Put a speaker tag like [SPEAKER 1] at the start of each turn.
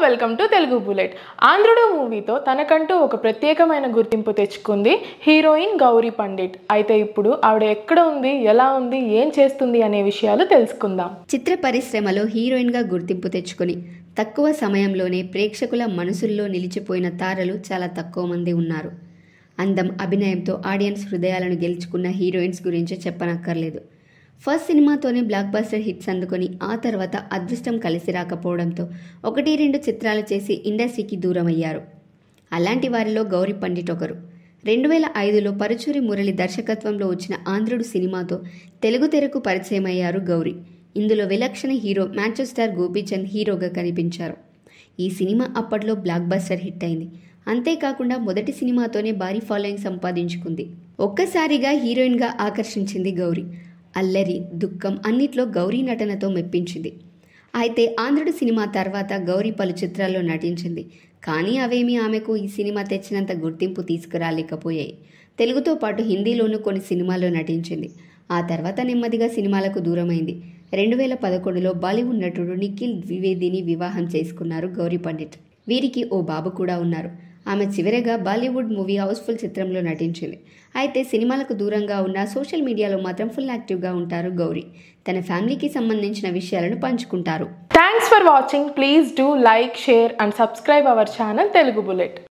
[SPEAKER 1] welcome to Telugu bullet ఆంధ్రుడు మూవీతో తనకంటూ ఒక ప్రత్యేకమైన గుర్తింపు తెచ్చుకుంది హీరోయిన్ గౌరీ పండిట్ అయితే ఇప్పుడు ఆవిడ ఎక్కడ ఉంది ఎలా ఉంది ఏం చేస్తుంది అనే విషయాలు తెలుసుకుందాం
[SPEAKER 2] చిత్ర పరిశ్రమలో హీరోయిన్గా గుర్తింపు తెచ్చుకొని తక్కువ సమయంలోనే ప్రేక్షకుల మనసుల్లో నిలిచిపోయిన తారలు చాలా తక్కువ మంది ఉన్నారు అందం అభినయంతో ఆడియన్స్ హృదయాలను గెలుచుకున్న హీరోయిన్స్ గురించి చెప్పనక్కర్లేదు ఫస్ట్ సినిమాతోనే బ్లాక్ బస్టర్ హిట్స్ అందుకొని ఆ తర్వాత అదృష్టం కలిసి రాకపోవడంతో ఒకటి రెండు చిత్రాలు చేసి ఇండస్ట్రీకి దూరం అయ్యారు అలాంటి వారిలో గౌరీ పండిట్ ఒకరు రెండు వేల ఐదులో పరుచూరి మురళి దర్శకత్వంలో వచ్చిన ఆంధ్రుడు సినిమాతో తెలుగు తెరకు పరిచయమయ్యారు గౌరీ ఇందులో విలక్షణ హీరో మ్యాంచెస్టర్ గోపీచంద్ హీరోగా కనిపించారు ఈ సినిమా అప్పట్లో బ్లాక్ బస్టర్ హిట్ అయింది అంతేకాకుండా మొదటి సినిమాతోనే భారీ ఫాలోయింగ్ సంపాదించుకుంది ఒక్కసారిగా హీరోయిన్గా ఆకర్షించింది గౌరీ అల్లరి దుఃఖం అన్నిట్లో గౌరీ నటనతో మెప్పించింది అయితే ఆంధ్రుడు సినిమా తర్వాత గౌరీ పలు చిత్రాల్లో నటించింది కానీ అవేమీ ఆమెకు ఈ సినిమా తెచ్చినంత గుర్తింపు తీసుకురాలేకపోయాయి తెలుగుతో పాటు హిందీలోనూ కొన్ని సినిమాల్లో నటించింది ఆ తర్వాత నెమ్మదిగా సినిమాలకు దూరమైంది రెండు వేల పదకొండులో బాలీవుడ్ నటుడు నిఖిల్ ద్వివేదిని వివాహం చేసుకున్నారు గౌరీ పండిట్ వీరికి ఓ బాబు కూడా ఉన్నారు ఆమె చివరగా బాలీవుడ్ మూవీ హౌస్ఫుల్ చిత్రంలో నటించింది అయితే సినిమాలకు దూరంగా ఉన్న సోషల్ మీడియాలో మాత్రం ఫుల్ యాక్టివ్గా ఉంటారు గౌరీ తన ఫ్యామిలీకి సంబంధించిన విషయాలను పంచుకుంటారు
[SPEAKER 1] thanks for watching please do like share and subscribe our channel Telugu bullet